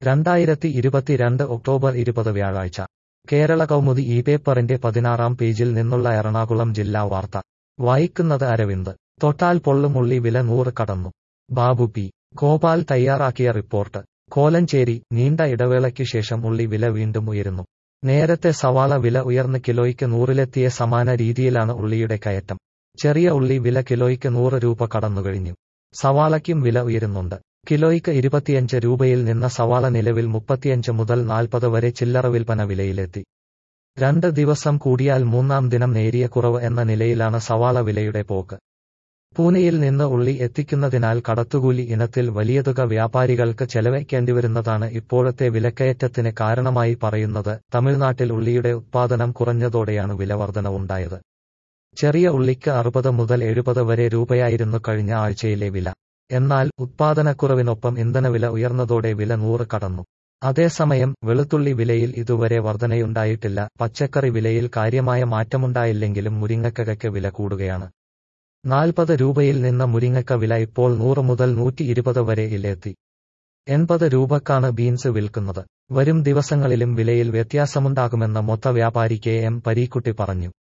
രണ്ടായിരത്തി ഇരുപത്തിരണ്ട് ഒക്ടോബർ ഇരുപത് വ്യാഴാഴ്ച കേരള കൗമുദി ഈ പേപ്പറിന്റെ പതിനാറാം പേജിൽ നിന്നുള്ള എറണാകുളം ജില്ലാ വാർത്ത വായിക്കുന്നത് അരവിന്ദ് തൊട്ടാൽ പൊള്ളും ഉള്ളി വില നൂറ് കടന്നു ബാബു പി ഗോപാൽ തയ്യാറാക്കിയ റിപ്പോർട്ട് കോലഞ്ചേരി നീണ്ട ഇടവേളയ്ക്ക് ശേഷം ഉള്ളി വില വീണ്ടും ഉയരുന്നു നേരത്തെ സവാള വില ഉയർന്ന് കിലോയ്ക്ക് നൂറിലെത്തിയ സമാന രീതിയിലാണ് ഉള്ളിയുടെ കയറ്റം ചെറിയ ഉള്ളി വില കിലോയ്ക്ക് നൂറ് രൂപ കടന്നുകഴിഞ്ഞു സവാളയ്ക്കും വില ഉയരുന്നുണ്ട് കിലോയ്ക്ക് ഇരുപത്തിയഞ്ച് രൂപയിൽ നിന്ന സവാള നിലവിൽ മുപ്പത്തിയഞ്ച് മുതൽ നാൽപ്പത് വരെ ചില്ലറ വിൽപ്പന വിലയിലെത്തി രണ്ട് ദിവസം കൂടിയാൽ മൂന്നാം ദിനം നേരിയ കുറവ് എന്ന നിലയിലാണ് സവാള വിലയുടെ പോക്ക് പൂനെയിൽ നിന്ന് ഉള്ളി എത്തിക്കുന്നതിനാൽ കടത്തുകൂലി ഇനത്തിൽ വലിയ തുക വ്യാപാരികൾക്ക് ചെലവഴിക്കേണ്ടിവരുന്നതാണ് ഇപ്പോഴത്തെ വിലക്കയറ്റത്തിന് കാരണമായി പറയുന്നത് തമിഴ്നാട്ടിൽ ഉള്ളിയുടെ ഉത്പാദനം കുറഞ്ഞതോടെയാണ് വിലവർധനവുണ്ടായത് ചെറിയ ഉള്ളിക്ക് അറുപത് മുതൽ എഴുപത് വരെ രൂപയായിരുന്നു കഴിഞ്ഞ ആഴ്ചയിലെ വില എന്നാൽ ഉത്പാദനക്കുറവിനൊപ്പം ഇന്ധനവില ഉയർന്നതോടെ വില നൂറ് കടന്നു അതേസമയം വെളുത്തുള്ളി വിലയിൽ ഇതുവരെ വർധനയുണ്ടായിട്ടില്ല പച്ചക്കറി വിലയിൽ കാര്യമായ മാറ്റമുണ്ടായില്ലെങ്കിലും മുരിങ്ങക്കകയ്ക്ക് വില കൂടുകയാണ് നാൽപ്പത് രൂപയിൽ നിന്ന് മുരിങ്ങക്ക വില ഇപ്പോൾ നൂറ് മുതൽ നൂറ്റി ഇരുപത് വരെ ഇലെത്തി എൺപത് രൂപക്കാണ് ബീൻസ് വിൽക്കുന്നത് വരും ദിവസങ്ങളിലും വിലയിൽ വ്യത്യാസമുണ്ടാകുമെന്ന് മൊത്ത വ്യാപാരി കെ എം പരീക്കുട്ടി പറഞ്ഞു